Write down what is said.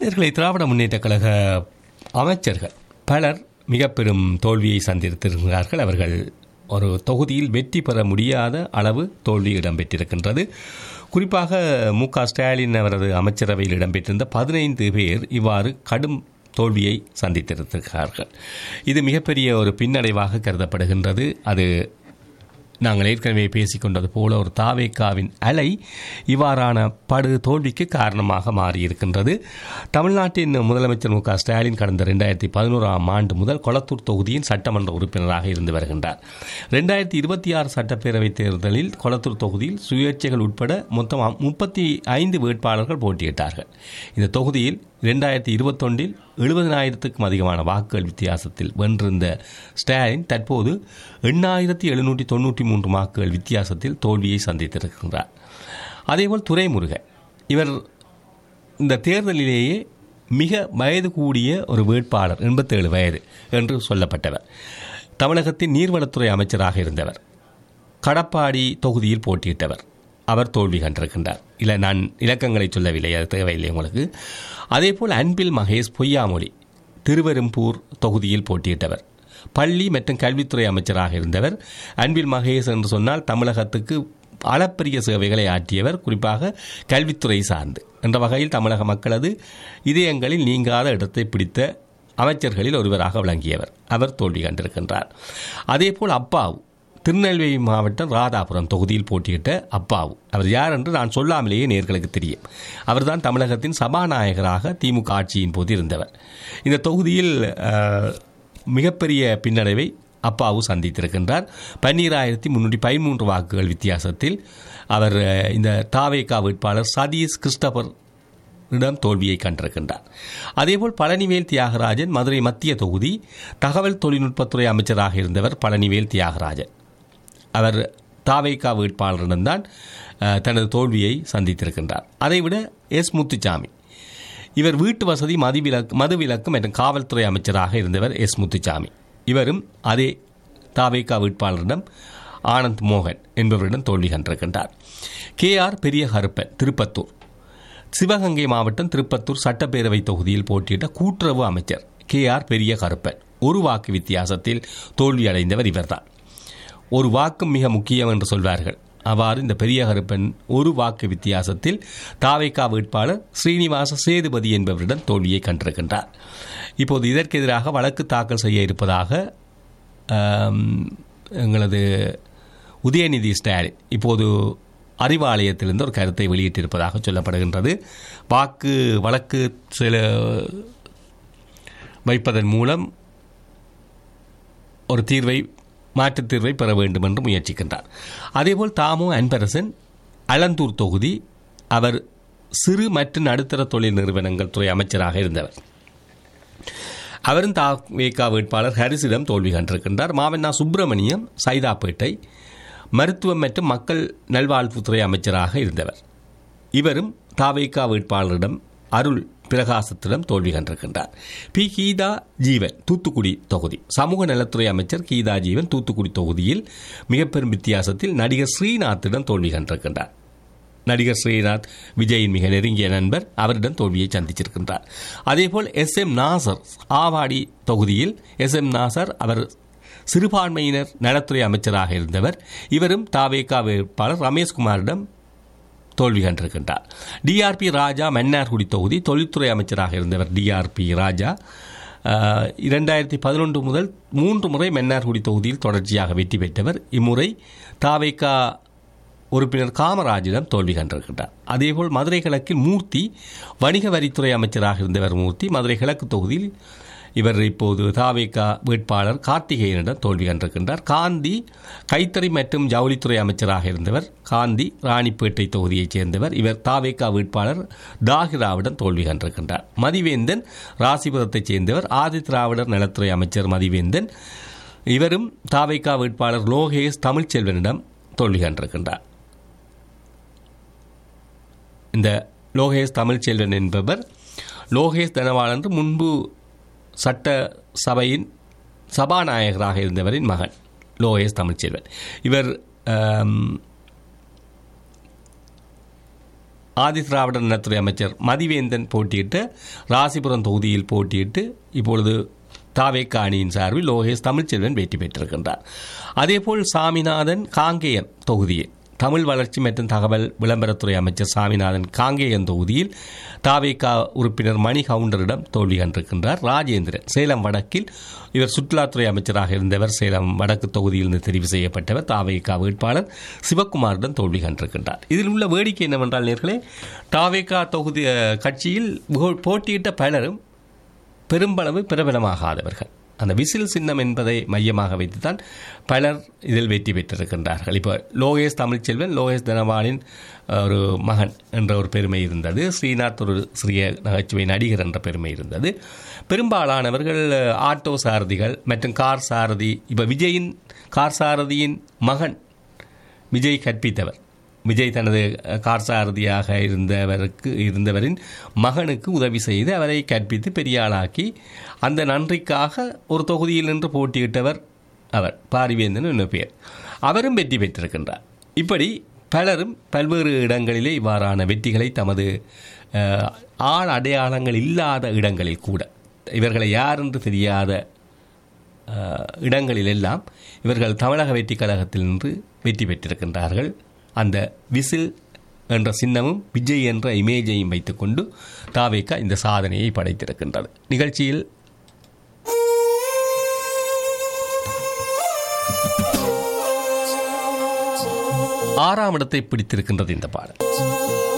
நேர்களை திராவிட முன்னேற்றக் கழக அமைச்சர்கள் பலர் மிக பெரும் தோல்வியை சந்தித்திருக்கிறார்கள் அவர்கள் ஒரு தொகுதியில் வெற்றி பெற முடியாத அளவு தோல்வி இடம்பெற்றிருக்கின்றது குறிப்பாக மு க ஸ்டாலின் அவரது அமைச்சரவையில் இடம்பெற்றிருந்த பதினைந்து பேர் இவ்வாறு கடும் தோல்வியை சந்தித்திருக்கிறார்கள் இது மிகப்பெரிய ஒரு பின்னடைவாக கருதப்படுகின்றது அது நாங்கள் ஏற்கனவே பேசிக்கொண்டது போல ஒரு தாவேக்காவின் அலை இவ்வாறான படு தோல்விக்கு காரணமாக மாறியிருக்கின்றது தமிழ்நாட்டின் முதலமைச்சர் மு க ஸ்டாலின் கடந்த ரெண்டாயிரத்தி பதினோராம் ஆண்டு முதல் கொளத்தூர் தொகுதியின் சட்டமன்ற உறுப்பினராக இருந்து வருகின்றார் ரெண்டாயிரத்தி இருபத்தி ஆறு சட்டப்பேரவைத் தேர்தலில் கொளத்தூர் தொகுதியில் சுயேட்சைகள் உட்பட மொத்தம் முப்பத்தி ஐந்து வேட்பாளர்கள் போட்டியிட்டார்கள் இந்த தொகுதியில் இரண்டாயிரத்தி இருபத்தொன்றில் எழுபதனாயிரத்துக்கும் அதிகமான வாக்குகள் வித்தியாசத்தில் வென்றிருந்த ஸ்டாலின் தற்போது எண்ணாயிரத்தி எழுநூற்றி தொண்ணூற்றி மூன்று வாக்குகள் வித்தியாசத்தில் தோல்வியை சந்தித்திருக்கின்றார் அதேபோல் துரைமுருகன் இவர் இந்த தேர்தலிலேயே மிக வயது கூடிய ஒரு வேட்பாளர் எண்பத்தேழு வயது என்று சொல்லப்பட்டவர் தமிழகத்தின் நீர்வளத்துறை அமைச்சராக இருந்தவர் கடப்பாடி தொகுதியில் போட்டியிட்டவர் அவர் தோல்வி கண்டிருக்கின்றார் இல்லை நான் இலக்கங்களை சொல்லவில்லை அது தேவையில்லை உங்களுக்கு அதேபோல் அன்பில் மகேஷ் பொய்யாமொழி திருவெரும்பூர் தொகுதியில் போட்டியிட்டவர் பள்ளி மற்றும் கல்வித்துறை அமைச்சராக இருந்தவர் அன்பில் மகேஷ் என்று சொன்னால் தமிழகத்துக்கு அளப்பரிய சேவைகளை ஆற்றியவர் குறிப்பாக கல்வித்துறை சார்ந்து என்ற வகையில் தமிழக மக்களது இதயங்களில் நீங்காத இடத்தை பிடித்த அமைச்சர்களில் ஒருவராக விளங்கியவர் அவர் தோல்வி கண்டிருக்கின்றார் அதேபோல் அப்பாவு திருநெல்வேலி மாவட்டம் ராதாபுரம் தொகுதியில் போட்டியிட்ட அப்பாவு அவர் யார் என்று நான் சொல்லாமலேயே நேர்களுக்கு தெரியும் அவர்தான் தமிழகத்தின் சபாநாயகராக திமுக ஆட்சியின் போது இருந்தவர் இந்த தொகுதியில் மிகப்பெரிய பின்னடைவை அப்பாவு சந்தித்திருக்கின்றார் பன்னீராயிரத்தி முன்னூற்றி பதிமூன்று வாக்குகள் வித்தியாசத்தில் அவர் இந்த தாவேகா வேட்பாளர் சதீஷ் கிறிஸ்டபர் இடம் தோல்வியை கண்டிருக்கின்றார் அதேபோல் பழனிவேல் தியாகராஜன் மதுரை மத்திய தொகுதி தகவல் தொழில்நுட்பத்துறை அமைச்சராக இருந்தவர் பழனிவேல் தியாகராஜன் அவர் தாவேகா வேட்பாளரிடம்தான் தனது தோல்வியை சந்தித்திருக்கின்றார் அதைவிட எஸ் முத்துச்சாமி இவர் வீட்டு வசதி மதுவிலக்கு மதுவிலக்கு மற்றும் காவல்துறை அமைச்சராக இருந்தவர் எஸ் முத்துச்சாமி இவரும் அதே தாவேகா வேட்பாளரிடம் ஆனந்த் மோகன் என்பவரிடம் தோல்வி கண்டிருக்கின்றார் கே ஆர் பெரிய கருப்பன் திருப்பத்தூர் சிவகங்கை மாவட்டம் திருப்பத்தூர் சட்டப்பேரவை தொகுதியில் போட்டியிட்ட கூட்டுறவு அமைச்சர் கே ஆர் பெரிய கருப்பன் ஒரு வாக்கு வித்தியாசத்தில் தோல்வியடைந்தவர் இவர்தான் ஒரு வாக்கும் மிக முக்கியம் என்று சொல்வார்கள் அவ்வாறு இந்த பெரிய கருப்பன் ஒரு வாக்கு வித்தியாசத்தில் தாவைக்கா வேட்பாளர் ஸ்ரீனிவாச சேதுபதி என்பவரிடம் தோல்வியை கண்டிருக்கின்றார் இப்போது இதற்கு எதிராக வழக்கு தாக்கல் செய்ய இருப்பதாக எங்களது உதயநிதி ஸ்டாலின் இப்போது அறிவாலயத்திலிருந்து ஒரு கருத்தை வெளியிட்டிருப்பதாக சொல்லப்படுகின்றது வாக்கு வழக்கு சில வைப்பதன் மூலம் ஒரு தீர்வை மாற்றுத் தீர்வை பெற வேண்டும் என்று முயற்சிக்கின்றார் அதேபோல் தாமு அன்பரசன் அலந்தூர் தொகுதி அவர் சிறு மற்றும் நடுத்தர தொழில் நிறுவனங்கள் துறை அமைச்சராக இருந்தவர் அவரும் தாவேகா வேட்பாளர் ஹரிசிடம் தோல்வி கண்டிருக்கின்றார் மாவண்ணா சுப்பிரமணியம் சைதாப்பேட்டை மருத்துவம் மற்றும் மக்கள் நல்வாழ்வுத்துறை அமைச்சராக இருந்தவர் இவரும் தாவேகா வேட்பாளரிடம் அருள் பிரகாசத்திடம் தோல்வி கண்டிருக்கின்றார் பி கீதா ஜீவன் தூத்துக்குடி தொகுதி சமூக நலத்துறை அமைச்சர் கீதா ஜீவன் தூத்துக்குடி தொகுதியில் மிக பெரும் வித்தியாசத்தில் நடிகர் ஸ்ரீநாத்திடம் தோல்வி கண்டிருக்கின்றார் நடிகர் ஸ்ரீநாத் விஜயின் மிக நெருங்கிய நண்பர் அவரிடம் தோல்வியை சந்திச்சிருக்கின்றார் அதேபோல் எஸ் எம் நாசர் ஆவாடி தொகுதியில் எஸ் எம் நாசர் அவர் சிறுபான்மையினர் நலத்துறை அமைச்சராக இருந்தவர் இவரும் தாவேகா வேட்பாளர் ரமேஷ்குமாரிடம் தோல்வி கண்டிருக்கின்றார் டிஆர்பி ராஜா மன்னார்குடி தொகுதி தொழில்துறை அமைச்சராக இருந்தவர் டிஆர்பி ராஜா இரண்டாயிரத்தி பதினொன்று முதல் மூன்று முறை மன்னார்குடி தொகுதியில் தொடர்ச்சியாக வெற்றி பெற்றவர் இம்முறை தாவேகா உறுப்பினர் காமராஜிடம் தோல்வி கண்டிருக்கின்றார் அதேபோல் மதுரை கிழக்கில் மூர்த்தி வணிக வரித்துறை அமைச்சராக இருந்தவர் மூர்த்தி மதுரை கிழக்கு தொகுதியில் இவர் இப்போது தாவேகா வேட்பாளர் கார்த்திகேயனிடம் தோல்வி கண்டிருக்கின்றார் காந்தி கைத்தறி மற்றும் ஜவுளித்துறை அமைச்சராக இருந்தவர் காந்தி ராணிப்பேட்டை தொகுதியைச் சேர்ந்தவர் இவர் தாவேகா வேட்பாளர் தாகிராவிடம் தோல்வி கண்டிருக்கின்றார் மதிவேந்தன் ராசிபுரத்தைச் சேர்ந்தவர் ஆதி திராவிடர் நலத்துறை அமைச்சர் மதிவேந்தன் இவரும் தாவேகா வேட்பாளர் லோகேஷ் தமிழ்ச்செல்வனிடம் தோல்வி கண்டிருக்கின்றார் இந்த லோகேஷ் தமிழ்ச்செல்வன் என்பவர் லோகேஷ் தனவாள் என்று முன்பு சட்ட சபையின் சபாநாயகராக இருந்தவரின் மகன் லோகேஷ் தமிழ்ச்செல்வன் இவர் ஆதி திராவிட நலத்துறை அமைச்சர் மதிவேந்தன் போட்டியிட்டு ராசிபுரம் தொகுதியில் போட்டியிட்டு இப்பொழுது தாவேக்கா அணியின் சார்பில் லோகேஷ் தமிழ்ச்செல்வன் வெற்றி பெற்றிருக்கின்றார் அதேபோல் சாமிநாதன் காங்கேயன் தொகுதியில் தமிழ் வளர்ச்சி மற்றும் தகவல் விளம்பரத்துறை அமைச்சர் சாமிநாதன் காங்கேயன் தொகுதியில் தாவேக்கா உறுப்பினர் மணி கவுண்டரிடம் தோல்வி கண்டிருக்கின்றார் ராஜேந்திரன் சேலம் வடக்கில் இவர் சுற்றுலாத்துறை அமைச்சராக இருந்தவர் சேலம் வடக்கு தொகுதியிலிருந்து தெரிவு செய்யப்பட்டவர் தாவேக்கா வேட்பாளர் சிவக்குமாரிடம் தோல்வி கண்டிருக்கின்றார் இதில் உள்ள வேடிக்கை என்னவென்றால் நேர்களே தாவேக்கா தொகுதி அஹ், கட்சியில் போ- போட்டியிட்ட பலரும் பெரும்பளவு பிரபலமாகாதவர்கள் அந்த விசில் சின்னம் என்பதை மையமாக வைத்துத்தான் பலர் இதில் வெற்றி பெற்றிருக்கின்றார்கள் இப்போ லோகேஷ் தமிழ்ச்செல்வன் லோகேஷ் தனபாலின் அஹ், ஒரு மகன் என்ற ஒரு பெருமை இருந்தது ஸ்ரீநாத் ஒரு சிறிய நகைச்சுவை நடிகர் என்ற பெருமை இருந்தது பெரும்பாலானவர்கள் அஹ், ஆட்டோ சாரதிகள் மற்றும் கார் சாரதி இப்போ விஜயின் கார் சாரதியின் மகன் விஜய் கற்பித்தவர் விஜய் தனது அஹ், கார் சாரதியாக இருந்தவருக்கு இருந்தவரின் மகனுக்கு உதவி செய்து அவரை கற்பித்து பெரிய ஆளாக்கி அந்த நன்றிக்காக ஒரு தொகுதியில் நின்று போட்டியிட்டவர் அவர் பாரிவேந்தன் என்ன பேர் அவரும் வெற்றி பெற்றிருக்கின்றார் இப்படி பலரும் பல்வேறு இடங்களிலே இவ்வாறான வெற்றிகளை தமது அஹ், ஆள் அடையாளங்கள் இல்லாத இடங்களில் கூட இவர்களை யார் என்று தெரியாத அஹ், இடங்களிலெல்லாம் இவர்கள் தமிழக வெற்றி கழகத்தில் நின்று வெற்றி பெற்றிருக்கின்றார்கள் அந்த விசில் என்ற சின்னமும் விஜய் என்ற இமேஜையும் வைத்துக்கொண்டு தாவேக்கா இந்த சாதனையை படைத்திருக்கின்றது நிகழ்ச்சியில் ஆறாம் இடத்தை பிடித்திருக்கின்றது இந்த பாடல்